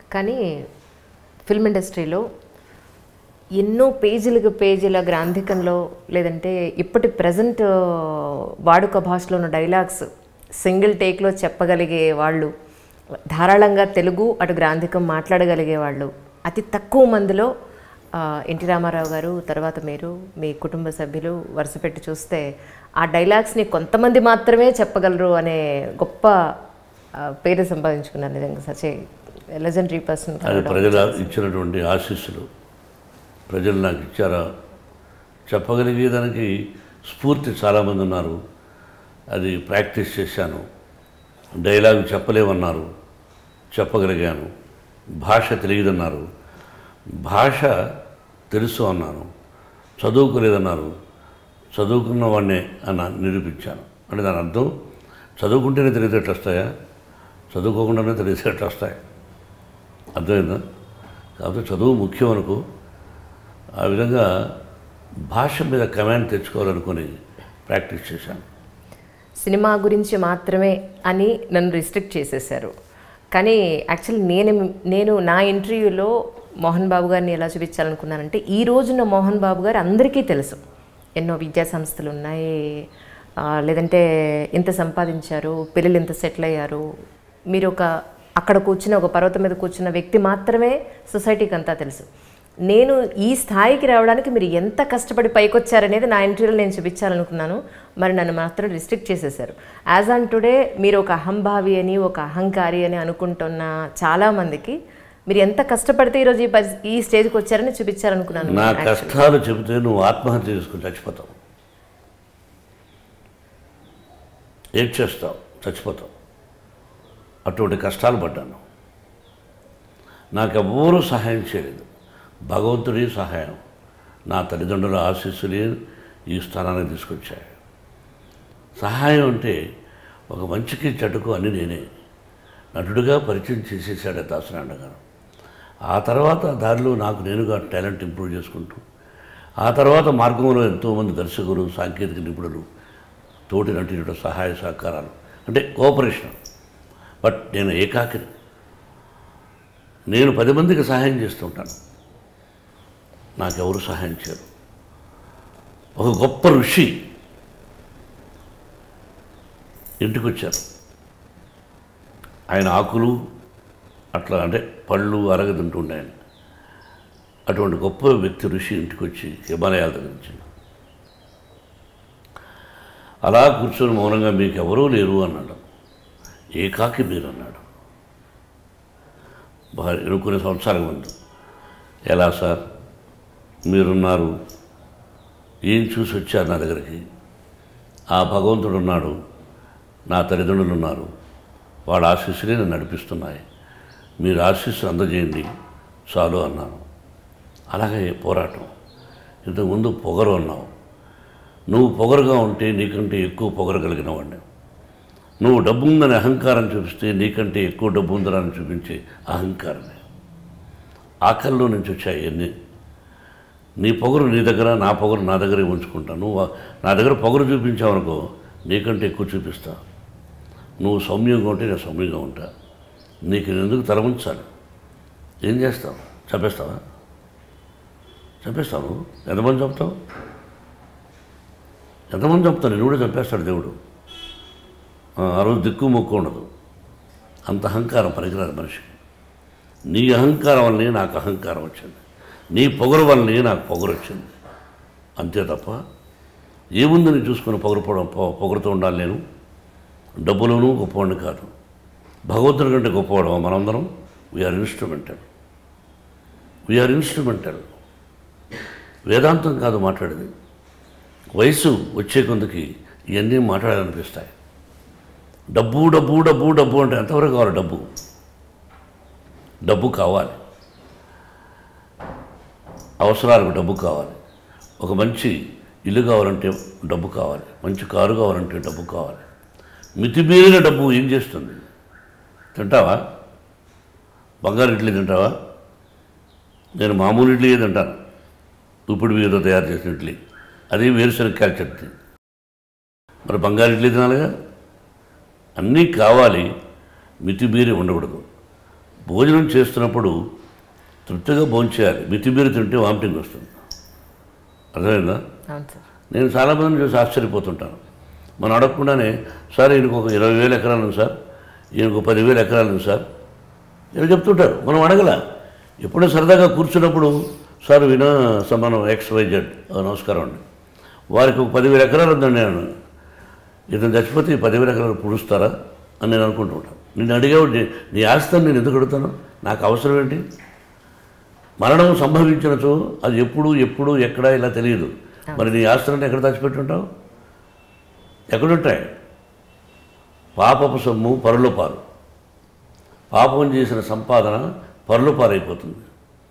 కానీ ఫిల్మ్ ఇండస్ట్రీలో ఎన్నో పేజీలకు పేజీల గ్రాంధికంలో లేదంటే ఇప్పటి ప్రజెంట్ వాడుక భాషలో ఉన్న డైలాగ్స్ సింగిల్ టేక్లో చెప్పగలిగే వాళ్ళు ధారాళంగా తెలుగు అటు గ్రాంధికం మాట్లాడగలిగే వాళ్ళు అతి తక్కువ మందిలో ఆ, ఎన్టీ రామారావు గారు తర్వాత మీరు మీ కుటుంబ సభ్యులు వరుస పెట్టి చూస్తే ఆ డైలాగ్స్ని కొంతమంది మాత్రమే చెప్పగలరు అనే గొప్ప ఆ, పేరు సంపాదించుకున్నారు నిజంగా సచే లెజెండరీ పర్సన్ అది ప్రజలు ఇచ్చినటువంటి ఆశీస్సులు ప్రజలు నాకు ఇచ్చారా చెప్పగలిగేదానికి స్ఫూర్తి చాలామంది ఉన్నారు అది ప్రాక్టీస్ చేశాను డైలాగ్ చెప్పలేమన్నారు చెప్పగలిగాను భాష తెలియదన్నారు భాష తెలుసు అన్నాను చదువుకోలేదన్నారు చదువుకున్న వాడినే అన్న నిరూపించాను అంటే దాని అర్థం చదువుకుంటేనే తెలియదేట్లు వస్తాయా చదువుకోకుండానే తెలియదేట్లు వస్తాయి అర్థమైందా కాబట్టి చదువు ముఖ్యం అనుకో ఆ విధంగా భాష మీద కమాండ్ తెచ్చుకోవాలనుకొని ప్రాక్టీస్ చేశాను సినిమా గురించి మాత్రమే అని నన్ను రిస్ట్రిక్ట్ చేసేసారు కానీ యాక్చువల్లీ నేను నేను నా ఇంటర్వ్యూలో మోహన్ బాబు గారిని ఎలా చూపించాలనుకున్నానంటే ఈ రోజున్న మోహన్ బాబు గారు అందరికీ తెలుసు ఎన్నో విద్యా సంస్థలు ఉన్నాయి ఆ, లేదంటే ఇంత సంపాదించారు పిల్లలు ఇంత సెటిల్ అయ్యారు మీరు ఒక అక్కడ కూర్చున్న ఒక పర్వతం మీద కూర్చున్న వ్యక్తి మాత్రమే సొసైటీకి అంతా తెలుసు నేను ఈ స్థాయికి రావడానికి మీరు ఎంత కష్టపడి పైకొచ్చారనేది నా ఇంటర్వ్యూలో నేను చూపించాలనుకున్నాను మరి నన్ను మాత్రం రిస్ట్రిక్ట్ చేసేసారు యాజ్ ఆన్ టుడే మీరు ఒక అహంభావి అని ఒక అహంకారి అని అనుకుంటున్న చాలామందికి మీరు ఎంత కష్టపడితే ఈరోజు ఈ పరి- ఈ స్టేజ్కి వచ్చారని చూపించాలనుకున్నాను నా కష్టాలు చెబితే నువ్వు ఆత్మహత్య చేసుకుని చచ్చిపోతావు ఏం చేస్తావు చచ్చిపోతావు అటువంటి కష్టాలు పడ్డాను నాకెవ్వరూ సహాయం చేయలేదు భగవంతుడి సహాయం నా తల్లిదండ్రుల ఆశీస్సులే ఈ స్థానానికి తీసుకొచ్చాయి సహాయం అంటే ఒక మంచికి చెడుకు అన్ని నేనే నటుడిగా పరిచయం చేసేసాడు దాసనారాయణ గారు ఆ తర్వాత దారిలో నాకు నేనుగా టాలెంట్ ఇంప్రూవ్ చేసుకుంటూ ఆ తర్వాత మార్గంలో ఎంతోమంది దర్శకులు సాంకేతిక నిపుణులు తోటి నటుల సహాయ సహకారాలు అంటే కోఆపరేషన్ బట్ నేను ఏకాకిని నేను పది మందికి సహాయం చేస్తుంటాను నాకెవరు సహాయం చేయరు ఒక గొప్ప ఋషి ఇంటికి వచ్చారు ఆయన ఆకులు అట్లా అంటే పళ్ళు అరగదింటుండే ఆయన అటువంటి గొప్ప వ్యక్తి ఋషి ఇంటికి వచ్చి హిమాలయాల దగ్గర నుంచి అలా కూర్చొని మౌనంగా మీకు ఎవరూ లేరు అన్నాడు ఏకాకి మీరు అన్నాడు బాగా ఎన్నుకునే సంవత్సరాల ముందు ఎలా సార్ మీరున్నారు ఏం చూసి వచ్చారు నా దగ్గరికి ఆ భగవంతుడు ఉన్నాడు నా తల్లిదండ్రులు ఉన్నారు వాళ్ళ ఆశీస్సులే నన్ను నడిపిస్తున్నాయి మీరు ఆశీస్సులు అందజేయండి చాలు అన్నాను అలాగే పోరాటం ఇంతకుముందు పొగరు అన్నావు నువ్వు పొగరుగా ఉంటే నీకంటే ఎక్కువ పొగరు కలిగిన వాడిని నువ్వు డబ్బు ఉందని అహంకారం చూపిస్తే నీకంటే ఎక్కువ డబ్బు ఉందని చూపించే అహంకారమే ఆకల్లో నుంచి వచ్చాయి అన్నీ నీ పొగరు నీ దగ్గర నా పొగరు నా దగ్గరే ఉంచుకుంటాను నువ్వు నా దగ్గర పొగరు చూపించావనుకో నీకంటే ఎక్కువ చూపిస్తా నువ్వు సౌమ్యంగా ఉంటే నేను సౌమ్యంగా ఉంటా నీకు నేను ఎందుకు తల ఉంచాలి ఏం చేస్తావు చంపేస్తావా చంపేస్తావు నువ్వు? ఎంతమంది చంపుతావు ఎంతమంది చంపుతావు నేను కూడా చంపేస్తాడు దేవుడు ఆ ఆ రోజు దిక్కు మొక్కు ఉండదు అంత అహంకారం పనికిరాదు మనిషికి నీ అహంకారం వల్లనే నాకు అహంకారం వచ్చింది నీ పొగరు వల్లనే నాకు పొగరు వచ్చింది అంతే తప్ప ఏముందని చూసుకుని పొగరపోవడం పొ- పొగరుతూ ఉండాలి నేను డబ్బులోనూ గొప్పవాడిని కాదు భగవంతుడి కంటే గొప్పవాడు మనందరం వీఆర్ ఇన్స్ట్రుమెంటల్ వీఆర్ ఇన్స్ట్రుమెంటల్ వేదాంతం కాదు మాట్లాడేది వయసు వచ్చే కొందుకి ఇవన్నీ మాట్లాడాలనిపిస్తాయి డబ్బు డబ్బు డబ్బు డబ్బు అంటే ఎంతవరకు కావాలి డబ్బు డబ్బు కావాలి అవసరాలకు డబ్బు కావాలి ఒక మంచి ఇల్లు కావాలంటే డబ్బు కావాలి మంచి కారు కావాలంటే డబ్బు కావాలి మితిమీరిన డబ్బు ఏం చేస్తుంది తింటావా బంగారు ఇడ్లీ తింటావా నేను మామూలు ఇడ్లీ తింటాను ఇప్పుడు మీద తయారు చేసిన ఇడ్లీ అది వేరుశనగకాయ చట్నీ మరి బంగారు ఇడ్లీ తినాలిగా అన్నీ కావాలి మితిమీరి ఉండకూడదు భోజనం చేస్తున్నప్పుడు తృప్తిగా భోంచేయాలి మితిమీరి తింటే వామిటింగ్ వస్తుంది అర్థమైందా అవును సార్ నేను చాలామందిని చూసి ఆశ్చర్యపోతుంటాను మనం అడగకుండానే సార్ ఈయనకు ఒక ఇరవై వేల ఎకరాలు ఉంది సార్ ఈయనకు ఒక పదివేల ఎకరాలు ఉంది సార్ ఇలా చెప్తుంటారు మనం అడగల ఎప్పుడో సరదాగా కూర్చున్నప్పుడు సార్ వినా సమానం ఎక్స్ వై జెడ్ నమస్కారం అండి వారికి ఒక పదివేల ఎకరాలు ఉందండి నేను ఇతను చచ్చిపోతే ఈ పదివేల ఎకరాలు పుడుస్తారా అని నేను అనుకుంటూ ఉంటాను నేను అడిగేవాడు నీ- నీ ఆస్తిని నేను ఎందుకు అడుగుతాను నాకు అవసరం ఏంటి మరణం సంభవించినచో అది ఎప్పుడు ఎప్పుడు ఎక్కడ ఇలా తెలియదు మరి నీ ఆస్తులను ఎక్కడ దాచిపెట్టుంటావు ఎక్కడుంటాయి పాపపు సొమ్ము పరుల పాలు పాపం చేసిన సంపాదన పరుల పాలైపోతుంది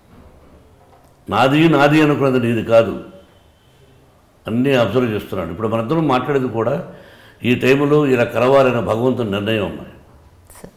నాది నాది అనుకున్నది నీది కాదు అన్నీ అబ్జర్వ్ చేస్తున్నాడు ఇప్పుడు మనందరం మాట్లాడేది కూడా ఈ టైంలో ఇలా కలవాలనే భగవంతుని నిర్ణయం ఉన్నాయి సార్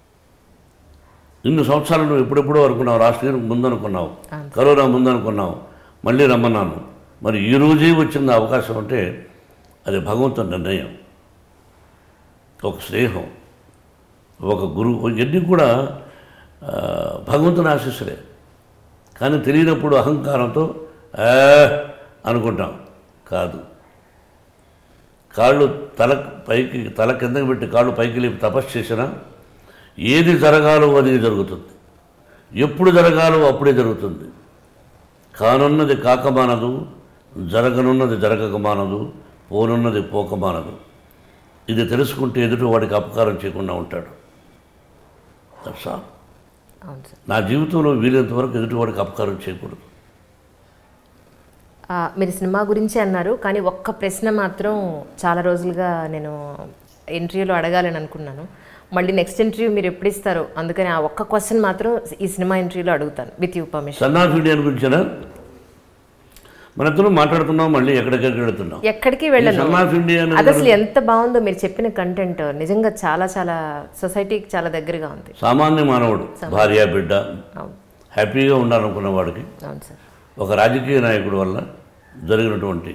ఇన్ని సంవత్సరాలు నువ్వు ఎప్పుడెప్పుడో అనుకున్నావు రాష్ట్రీయం ముందనుకున్నావు అవును. కరోనా ముందనుకున్నావు మళ్ళీ రమ్మన్నాను మరి ఈ రోజే వచ్చిన అవకాశం అంటే అది భగవంతుని నిర్ణయం ఒక స్నేహం ఒక గురువు ఇవన్నీ కూడా ఆ, భగవంతుని ఆశీస్సులే కానీ తెలియనప్పుడు అహంకారంతో "ఆ" అనుకుంటాం కాదు కాళ్ళు తల పైకి తల కిందకి పెట్టి కాళ్ళు పైకి లేపి తపస్సు చేసినా ఏది జరగాలో అది జరుగుతుంది ఎప్పుడు జరగాలో అప్పుడే జరుగుతుంది కానున్నది కాకమానదు జరగనున్నది జరగకమానదు పోనున్నది పోకమానదు ఇది తెలుసుకుంటే ఎదుటి వాడికి అపకారం చేయకుండా ఉంటాడు That's all. అవును సార్ నా జీవితంలో వీలైనంత వరకు ఎదుటి వాడికి అపకారం చేయకూడదు ఆ, మీరు సినిమా గురించి అన్నారు కానీ ఒక్క ప్రశ్న మాత్రం చాలా రోజులుగా నేను ఇంటర్వ్యూలో అడగాలని అనుకున్నాను మళ్ళీ నెక్స్ట్ ఇంటర్వ్యూ మీరు ఎప్పుడు ఇస్తారో అందుకని ఆ ఒక్క క్వశ్చన్ మాత్రం ఈ సినిమా ఇంటర్వ్యూలో అడుగుతాను with you permission Son of Indian గురించేనా మనిద్దరం మాట్లాడుతున్నాం మళ్ళీ ఎక్కడికెక్కడ వెళుతున్నాం ఎక్కడికి వెళ్ళను సన్ ఆఫ్ ఇండియా అనేది అది అసలు ఎంత బాగుందో మీరు చెప్పిన కంటెంట్ నిజంగా చాలా చాలా సొసైటీకి చాలా దగ్గరగా ఉంది సామాన్య మానవుడు భార్య బిడ్డ అవును హ్యాపీగా ఉండాలనుకున్న వాడికి అవును సార్ ఒక రాజకీయ నాయకుడి వల్ల జరిగినటువంటి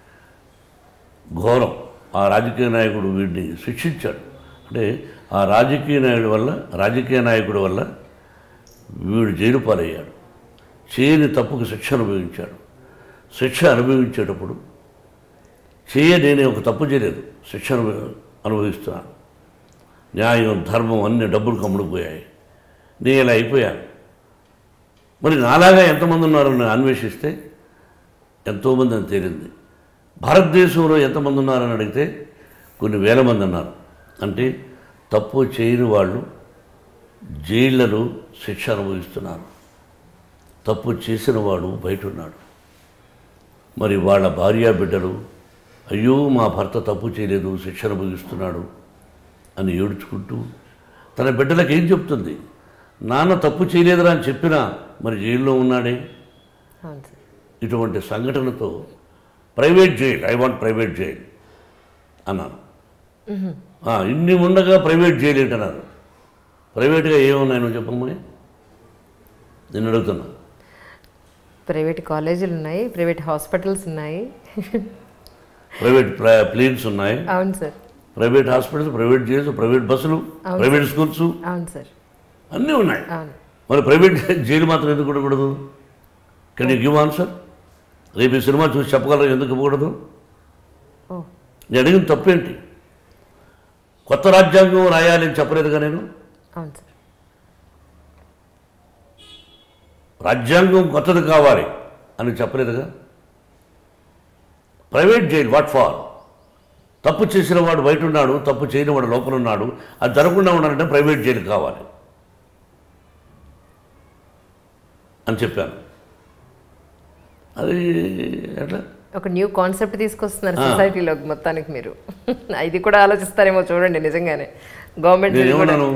ఘోరం ఆ రాజకీయ నాయకుడు వీడిని శిక్షించాడు అంటే ఆ రాజకీయ నాయుడు వల్ల రాజకీయ నాయకుడి వల్ల వీడు జైలు పాలయ్యాడు చేయని తప్పుకు శిక్ష అనుభవించాడు శిక్ష అనుభవించేటప్పుడు చేయ నేనే ఒక తప్పు చేయలేదు శిక్ష అనుభవి అనుభవిస్తున్నాను న్యాయం ధర్మం అన్ని డబ్బులు కమ్ముడుపోయాయి నేను ఇలా అయిపోయాను మరి నాలాగా ఎంతమంది ఉన్నారో నేను అన్వేషిస్తే ఎంతోమంది అని తేలింది భారతదేశంలో ఎంతమంది ఉన్నారని అడిగితే కొన్ని వేల మంది ఉన్నారు అంటే తప్పు చేయని వాళ్ళు జైళ్లలో శిక్ష అనుభవిస్తున్నారు తప్పు చేసిన వాడు బయట ఉన్నాడు మరి వాళ్ళ భార్య బిడ్డలు అయ్యో మా భర్త తప్పు చేయలేదు శిక్ష అనుభవిస్తున్నాడు అని ఏడ్చుకుంటూ తన బిడ్డలకు ఏం చెప్తుంది నాన్న తప్పు చేయలేదురా అని చెప్పినా మరి జైల్లో ఉన్నాడే అవును సార్ ఇటువంటి సంఘటనతో private jail I want private jail అన్నాను ఆ, ఇన్ని ఉండగా ప్రైవేట్ జైలు ఏంటన్నారు ప్రైవేట్గా ఏమున్నాయి నువ్వు చెప్పమ్మని నేను అడుగుతున్నా ప్రైవేట్ కాలేజీలు ఉన్నాయి ప్రైవేట్ హాస్పిటల్స్ ఉన్నాయి ప్రైవేట్ ప్ర- ప్లేన్స్ ఉన్నాయి అవును sir private hospitals private jails private బస్సులు అవును. ప్రైవేట్ స్కూల్స్ అవును సార్ అన్నీ ఉన్నాయి అవును మరి ప్రైవేట్ జైలు మాత్రం ఎందుకు ఉండకూడదు కెన్ యూ గివ్ ఆన్సర్ రేపు ఈ సినిమా చూసి చెప్పగలరు ఎందుకు ఇవ్వకూడదు ఓ నేను అడిగిన తప్పేంటి కొత్త రాజ్యాంగం రాయాలి అని చెప్పలేదుగా నేను అవును సార్ రాజ్యాంగం కొత్తది కావాలి అని చెప్పలేదుగా ప్రైవేట్ జైలు వాట్ ఫార్ తప్పు చేసిన వాడు బయట ఉన్నాడు తప్పు చేయని వాడు లోపల ఉన్నాడు అది జరగకుండా ఉండాలంటే ప్రైవేట్ జైలు కావాలి అని చెప్పాను అది ఎట్లా ఒక న్యూ కాన్సెప్ట్ తీసుకొస్తున్నారు సొసైటీలోకి మొత్తానికి మీరు ఇది కూడా ఆలోచిస్తారేమో చూడండి నిజంగానే గవర్నమెంట్ నేనేమన్నాను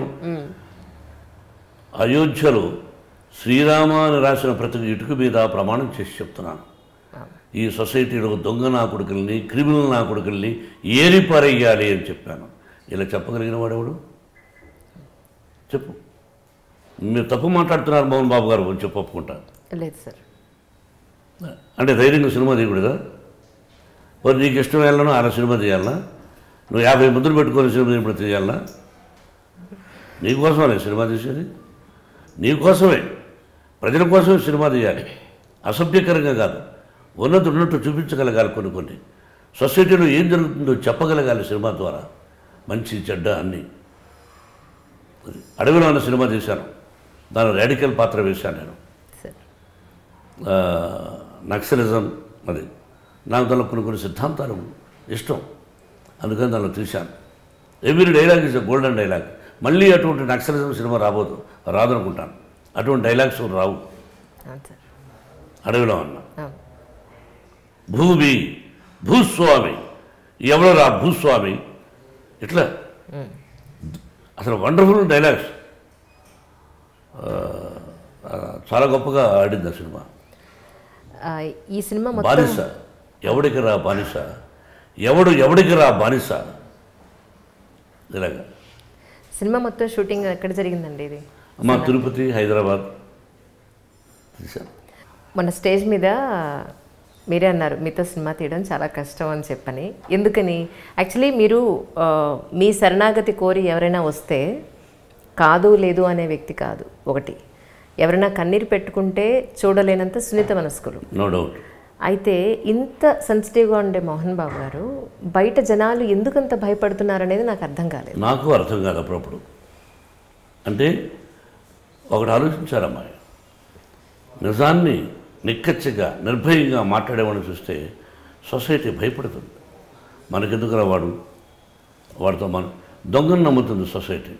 అయోధ్యలో శ్రీరామ అని రాసిన ప్రతి ఇటుక మీద ప్రమాణం చేసి చెప్తున్నాను ఈ సొసైటీలో దొంగ నా కొడుకుల్ని క్రిమినల్ నా కొడుకుల్ని ఏరిపారేయాలి అని చెప్పాను ఇలా చెప్పగలిగిన వాడెవడు చెప్పు మీరు తప్పు మాట్లాడుతున్నారు మోహన్ బాబు గారు అని చెప్పు ఒప్పుకుంటా లేదు సార్ అంటే ధైర్యంగా సినిమా తీయకూడదా మరి నీకు ఇష్టం వెళ్ళను అలా సినిమా తీయాలనా నువ్వు యాభై ముద్దులు పెట్టుకొని సినిమా ఇప్పుడు తీయాలనా నీకోసమే సినిమా తీసేది నీ కోసమే ప్రజల కోసమే సినిమా తీయాలి అసభ్యకరంగా కాదు ఉన్నది ఉన్నట్టు చూపించగలగాలి కొన్ని కొన్ని సొసైటీలో ఏం జరుగుతుందో చెప్పగలగాలి సినిమా ద్వారా మంచి చెడ్డ అన్నీ అది. అడవిలో అన్న సినిమా తీశాను దాని రాడికల్ పాత్ర వేశాను నేను సార్ ఆ, నక్సలిజం అది నాకు దానిలో కొన్ని కొన్ని సిద్ధాంతాలు ఇష్టం అందుకని దానిలో తీశాను every dialogue is golden dialogue మళ్ళీ అటువంటి నక్సలిజం సినిమా రాబోదు రాదనుకుంటాను అటువంటి డైలాగ్స్ రావు అవును సార్ అడవిలో అన్న అవును భూమి భూస్వామి ఎవరో రా భూస్వామి ఇట్లా అసలు వండర్ఫుల్ డైలాగ్స్ చాలా గొప్పగా ఆడింది ఆ సినిమా ఆ, ఈ సినిమా మొత్తం బానిస ఎవడికి రా బానిస ఎవడు ఎవడికి రా బానిస ఇలాగా సినిమా మొత్తం షూటింగ్ ఎక్కడ జరిగిందండి ఇది అమ్మ తిరుపతి హైదరాబాద్ తీశాను మన స్టేజ్ మీద మీరే అన్నారు మీతో సినిమా తీయడం చాలా కష్టం అని చెప్పని ఎందుకని యాక్చువల్లీ మీరు ఆ, మీ శరణాగతి కోరి ఎవరైనా వస్తే కాదు లేదు అనే వ్యక్తి కాదు ఒకటి ఎవరైనా కన్నీరు పెట్టుకుంటే చూడలేనంత సున్నిత మనస్కులు నో డౌట్ అయితే ఇంత సెన్సిటివ్గా ఉండే మోహన్ బాబు గారు బయట జనాలు ఎందుకంత భయపడుతున్నారు అనేది నాకు అర్థం కాలేదు నాకు అర్థం కాదు అప్పుడప్పుడు అంటే ఒకటి ఆలోచించారమ్మా నిజాన్ని నిక్కచ్చిగా నిర్భయంగా మాట్లాడేవాడిని చూస్తే సొసైటీ భయపడుతుంది మనకెందుకురా వాడు వాడితో మన దొంగను నమ్ముతుంది సొసైటీ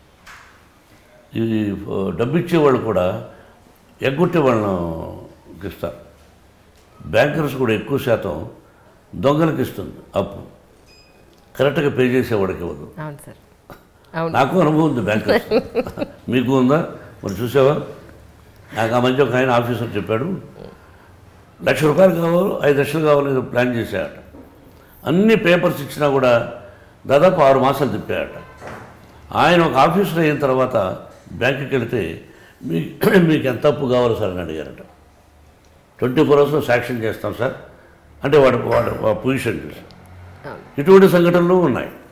ఈ డబ్బు ఇచ్చేవాళ్ళు కూడా ఎగ్గొట్టే వాళ్ళను ఇస్తారు బ్యాంకర్స్ కూడా ఎక్కువ శాతం దొంగలకు ఇస్తుంది అప్పు కరెక్ట్గా పే చేసేవాడికి ఇవ్వదు అవును సార్ అవును నాకు అనుభవం ఉంది బ్యాంకర్స్ మీకు ఉందా మరి చూసావా నాకు ఆ మధ్య ఒక ఆయన ఆఫీసర్ చెప్పాడు లక్ష రూపాయలు కావాలి ఐదు లక్షలు కావాలి ఏదో ప్లాన్ చేశాడట అన్ని పేపర్స్ ఇచ్చినా కూడా దాదాపు ఆరు మాసాలు తిప్పాడట ఆయన ఒక ఆఫీసర్ అయిన తర్వాత బ్యాంకుకి వెళితే మీ మీకు ఎంత అప్పు కావాలి సార్ అని అడిగారట ట్వంటీ ఫోర్ అవర్స్లో శాంక్షన్ చేస్తాం సార్ అంటే వాడు వాడు పొజిషన్ చూసి అవును ఇటువంటి సంఘటనలు ఉన్నాయి